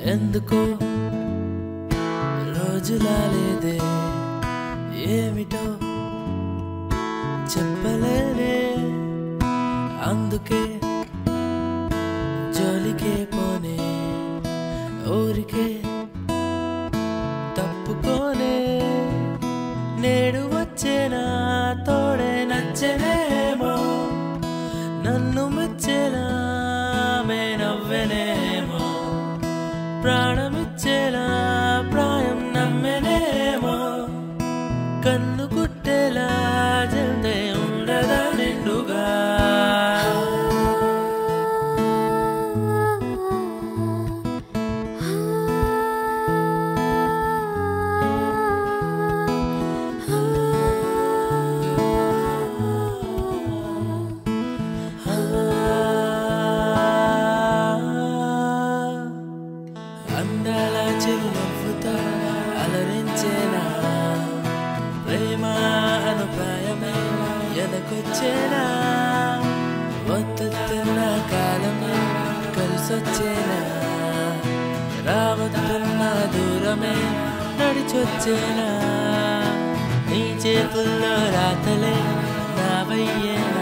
ఎందుకో రోజులా లేదే ఏమిటో చెప్పలేనే అందుకే జోలికే పోనే ఊరికే తప్పుకోనే నేడు వచ్చేనా తోడే నచ్చనేమో నన్ను మెచ్చేలా మే నవ్వెనేమో ప్రాణమిచ్చేలా ప్రాయం నమ్మెనేమో కన్ను కుట్టేలా జల్దే ఉండదా నిండుగా అందాల చిరునవ్వుతో అలరించేనా ప్రేమ అనుప్రాయమే ఎదకొచ్చేనా వద్దుతున్న కాలమే కలిసొచ్చేనా రావద్దున్న దూరమే నడిచొచ్చేనా నీ చేతుల్లో రాతలే నావయ్యేనా